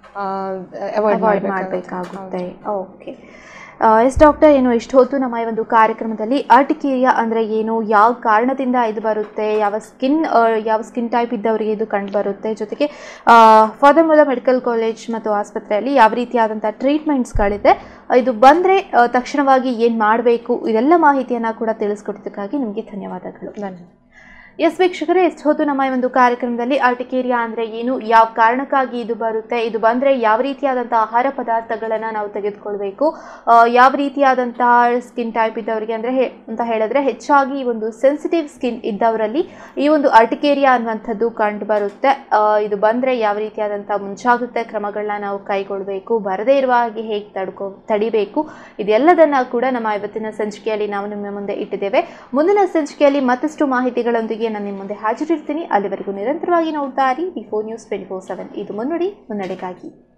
ಅವಾಯ್ಡ್ ಅವಾಯ್ಡ್ ಮಾಡಬೇಕಾಗುತ್ತೆ ಓಕೆ ಎಸ್ ಡಾಕ್ಟರ್ ಏನು ಇಷ್ಟು ಹೊತ್ತು ನಮ್ಮ ಈ ಒಂದು ಕಾರ್ಯಕ್ರಮದಲ್ಲಿ ಆರ್ಟಿಕೇರಿಯಾ ಅಂದರೆ ಏನು ಯಾವ ಕಾರಣದಿಂದ ಇದು ಬರುತ್ತೆ ಯಾವ ಸ್ಕಿನ್ ಯಾವ ಸ್ಕಿನ್ ಟೈಪ್ ಇದ್ದವರಿಗೆ ಇದು ಕಂಡು ಬರುತ್ತೆ ಜೊತೆಗೆ ಫಾದರ್ಮುಲಾ ಮೆಡಿಕಲ್ ಕಾಲೇಜ್ ಮತ್ತು ಆಸ್ಪತ್ರೆಯಲ್ಲಿ ಯಾವ ರೀತಿಯಾದಂಥ ಟ್ರೀಟ್ಮೆಂಟ್ಸ್ಗಳಿದೆ ಇದು ಬಂದರೆ ತಕ್ಷಣವಾಗಿ ಏನು ಮಾಡಬೇಕು ಇದೆಲ್ಲ ಮಾಹಿತಿಯನ್ನು ಕೂಡ ತಿಳಿಸ್ಕೊಟ್ಟಿದ್ದಕ್ಕಾಗಿ ನಿಮಗೆ ಧನ್ಯವಾದಗಳು ಧನ್ಯವಾದ ಎಸ್ ವೀಕ್ಷಕರೇ ಎಷ್ಟು ಹೊತ್ತು ನಮ್ಮ ಈ ಒಂದು ಕಾರ್ಯಕ್ರಮದಲ್ಲಿ ಆರ್ಟಿಕೇರಿಯಾ ಅಂದರೆ ಏನು ಯಾವ ಕಾರಣಕ್ಕಾಗಿ ಇದು ಬರುತ್ತೆ ಇದು ಬಂದರೆ ಯಾವ ರೀತಿಯಾದಂಥ ಆಹಾರ ಪದಾರ್ಥಗಳನ್ನು ನಾವು ತೆಗೆದುಕೊಳ್ಬೇಕು ಆ, ಯಾವ ರೀತಿಯಾದಂತಹ ಸ್ಕಿನ್ ಟೈಪ್ ಇದ್ದವರಿಗೆ ಅಂದರೆ ಅಂತ ಹೇಳಿದ್ರೆ ಹೆಚ್ಚಾಗಿ ಈ ಒಂದು ಸೆನ್ಸಿಟಿವ್ ಸ್ಕಿನ್ ಇದ್ದವರಲ್ಲಿ ಈ ಒಂದು ಆರ್ಟಿಕೇರಿಯಾ ಅನ್ನುವಂಥದ್ದು ಕಂಡು ಬರುತ್ತೆ ಆ, ಇದು ಬಂದರೆ ಯಾವ ರೀತಿಯಾದಂಥ ಮುಂಜಾಗ್ರತೆ ಕ್ರಮಗಳನ್ನ ನಾವು ಕೈಗೊಳ್ಳಬೇಕು ಬರದೇ ಇರುವ ಹಾಗೆ ಹೇಗೆ ತಡ್ಕೊ ತಡಿಬೇಕು ಇದೆಲ್ಲದನ್ನು ಕೂಡ ನಮ್ಮ ಇವತ್ತಿನ ಸಂಚಿಕೆಯಲ್ಲಿ ನಾವು ನಿಮ್ಮ ಮುಂದೆ ಇಟ್ಟಿದ್ದೇವೆ ಮುಂದಿನ ಸಂಚಿಕೆಯಲ್ಲಿ ಮತ್ತಷ್ಟು ಮಾಹಿತಿಗಳೊಂದಿಗೆ ನಾನು ನಿಮ್ಮ ಮುಂದೆ ಹಾಜರಿರ್ತೀನಿ ಅಲ್ಲಿವರೆಗೂ ನಿರಂತರವಾಗಿ ನೋಡ್ತಾ ಇರಿ before news twenty four seven ಇದು ಮುನ್ನುಡಿ ಮುನ್ನಡೆಗಾಗಿ